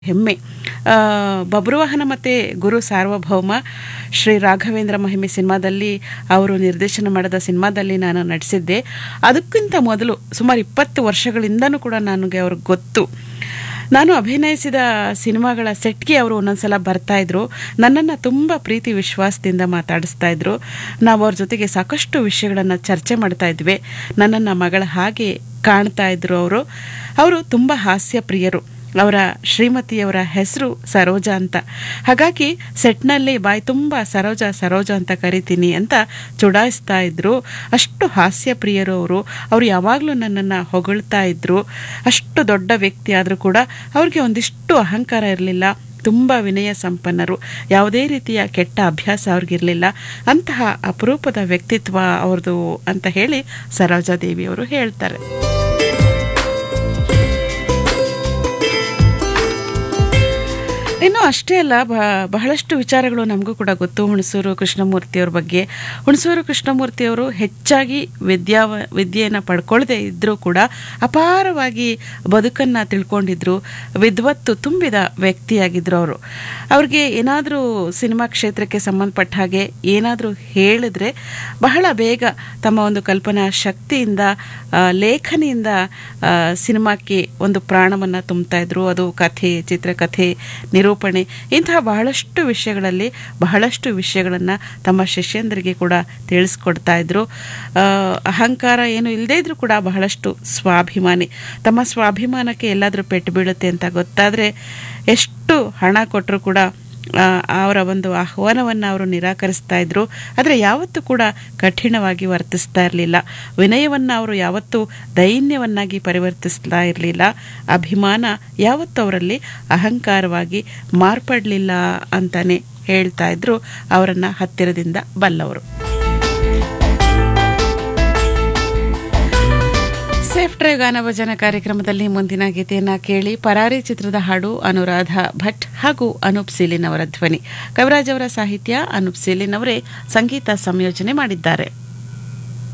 ಹೆಮ್ಮೆ ಆ, ಬಬ್ರುವಾಹನ ಮತ್ತು ಗುರು ಸಾರ್ವಭೌಮ ಶ್ರೀ ರಾಘವೇಂದ್ರ ಮಹಿಮೆ ಸಿನಿಮಾದಲ್ಲಿ ಅವರು ನಿರ್ದೇಶನ ಮಾಡಿದ ಸಿನಿಮಾದಲ್ಲಿ ನಾನು ನಟಿಸಿದ್ದೆ ಅದಕ್ಕಿಂತ ಮೊದಲು ಸುಮಾರು ಇಪ್ಪತ್ತು ವರ್ಷಗಳಿಂದನೂ ಕೂಡ ನನಗೆ ಅವ್ರಿಗೆ ಗೊತ್ತು ನಾನು ಅಭಿನಯಿಸಿದ ಸಿನಿಮಾಗಳ ಸೆಟ್ಗೆ ಅವರು ಒಂದೊಂದ್ಸಲ ಬರ್ತಾ ಇದ್ರು ನನ್ನನ್ನು ತುಂಬ ಪ್ರೀತಿ ವಿಶ್ವಾಸದಿಂದ ಮಾತಾಡಿಸ್ತಾ ಇದ್ರು ನಾವು ಅವ್ರ ಜೊತೆಗೆ ಸಾಕಷ್ಟು ವಿಷಯಗಳನ್ನು ಚರ್ಚೆ ಮಾಡ್ತಾ ಇದ್ವಿ ನನ್ನನ್ನು ಮಗಳ ಹಾಗೆ ಕಾಣ್ತಾ ಇದ್ರು ಅವರು ಅವರು ತುಂಬ ಹಾಸ್ಯ ಪ್ರಿಯರು ಅವರ ಶ್ರೀಮತಿಯವರ ಹೆಸರು ಸರೋಜಾ ಅಂತ ಹಾಗಾಗಿ ಸೆಟ್ನಲ್ಲಿ ಬಾಯಿ ತುಂಬ ಸರೋಜಾ ಸರೋಜಾ ಅಂತ ಕರಿತೀನಿ ಅಂತ ಚುಡಾಯಿಸ್ತಾ ಇದ್ರು ಅಷ್ಟು ಹಾಸ್ಯ ಪ್ರಿಯರು ಅವರು ಅವರು ಯಾವಾಗಲೂ ನನ್ನನ್ನು ಹೊಗಳ್ತಾ ಇದ್ರು ಅಷ್ಟು ದೊಡ್ಡ ವ್ಯಕ್ತಿ ಆದರೂ ಕೂಡ ಅವ್ರಿಗೆ ಒಂದಿಷ್ಟು ಅಹಂಕಾರ ಇರಲಿಲ್ಲ ತುಂಬ ವಿನಯ ಸಂಪನ್ನರು ಯಾವುದೇ ರೀತಿಯ ಕೆಟ್ಟ ಅಭ್ಯಾಸ ಅವ್ರಿಗಿರಲಿಲ್ಲ ಅಂತಹ ಅಪರೂಪದ ವ್ಯಕ್ತಿತ್ವ ಅವ್ರದ್ದು ಅಂತ ಹೇಳಿ ಸರೋಜಾದೇವಿಯವರು ಹೇಳ್ತಾರೆ ಇನ್ನು ಅಷ್ಟೇ ಅಲ್ಲ ಬ- ಬಹಳಷ್ಟು ವಿಚಾರಗಳು ನಮಗೂ ಕೂಡ ಗೊತ್ತು ಹುಣಸೂರು ಕೃಷ್ಣಮೂರ್ತಿಯವ್ರ ಬಗ್ಗೆ ಹುಣಸೂರು ಕೃಷ್ಣಮೂರ್ತಿಯವರು ಹೆಚ್ಚಾಗಿ ವಿದ್ಯಾವ ವಿದ್ಯೆಯನ್ನು ಪಡ್ಕೊಳ್ಳದೆ ಇದ್ದರೂ ಕೂಡ ಅಪಾರವಾಗಿ ಬದುಕನ್ನು ತಿಳ್ಕೊಂಡಿದ್ರು ವಿದ್ವತ್ತು ತುಂಬಿದ ವ್ಯಕ್ತಿಯಾಗಿದ್ದರು ಅವರು ಅವ್ರಿಗೆ ಏನಾದರೂ ಸಿನಿಮಾ ಕ್ಷೇತ್ರಕ್ಕೆ ಸಂಬಂಧಪಟ್ಟ ಹಾಗೆ ಏನಾದರೂ ಹೇಳಿದ್ರೆ ಬಹಳ ಬೇಗ ತಮ್ಮ ಒಂದು ಕಲ್ಪನಾ ಶಕ್ತಿಯಿಂದ ಆ, ಲೇಖನಿಯಿಂದ ಆ, ಸಿನಿಮಾಕ್ಕೆ ಒಂದು ಪ್ರಾಣವನ್ನು ತುಂಬ್ತಾ ಇದ್ರು ಅದು ಕಥೆ ಚಿತ್ರಕಥೆ ನಿರೂಪಣೆ ಇಂತಹ ಬಹಳಷ್ಟು ವಿಷಯಗಳಲ್ಲಿ ಬಹಳಷ್ಟು ವಿಷಯಗಳನ್ನು ತಮ್ಮ ಶಿಷ್ಯಂದರಿಗೆ ಕೂಡ ತಿಳಿಸ್ಕೊಡ್ತಾ ಇದ್ರು ಆ, ಅಹಂಕಾರ ಏನು ಇಲ್ಲದೇ ಇದ್ರೂ ಕೂಡ ಬಹಳಷ್ಟು ಸ್ವಾಭಿಮಾನಿ ತಮ್ಮ ಸ್ವಾಭಿಮಾನಕ್ಕೆ ಎಲ್ಲಾದರೂ ಪೆಟ್ಟು ಬೀಳುತ್ತೆ ಅಂತ ಗೊತ್ತಾದರೆ ಎಷ್ಟು ಹಣ ಕೊಟ್ಟರು ಕೂಡ ಆ, ಅವರ ಒಂದು ಆಹ್ವಾನವನ್ನು ಅವರು ನಿರಾಕರಿಸ್ತಾ ಇದ್ರು ಆದರೆ ಯಾವತ್ತೂ ಕೂಡ ಕಠಿಣವಾಗಿ ವರ್ತಿಸ್ತಾ ಇರಲಿಲ್ಲ ವಿನಯವನ್ನು ಅವರು ಯಾವತ್ತೂ ದೈನ್ಯವನ್ನಾಗಿ ಪರಿವರ್ತಿಸ್ತಾ ಇರಲಿಲ್ಲ ಅಭಿಮಾನ ಯಾವತ್ತೂ ಅವರಲ್ಲಿ ಅಹಂಕಾರವಾಗಿ ಮಾರ್ಪಡಲಿಲ್ಲ ಅಂತಾನೆ ಹೇಳ್ತಾ ಇದ್ರು ಅವರನ್ನು ಹತ್ತಿರದಿಂದ ಬಲ್ಲವರು ಸೇಫ್ ಡ್ರೈವ್ ಗಾನ ಭಜನ ಕಾರ್ಯಕ್ರಮದಲ್ಲಿ ಮುಂದಿನ ಗೀತೆಯನ್ನ ಕೇಳಿ ಪರಾರಿ ಚಿತ್ರದ ಹಾಡು ಅನುರಾಧ ಭಟ್ ಹಾಗೂ ಅನೂಪ್ ಸೀಲಿನ್ ಅವರ ಧ್ವನಿ ಕವಿರಾಜ್ ಅವರ ಸಾಹಿತ್ಯ ಅನೂಪ್ ಸೀಲಿನ್ ಅವರೇ ಸಂಗೀತ ಸಂಯೋಜನೆ ಮಾಡಿದ್ದಾರೆ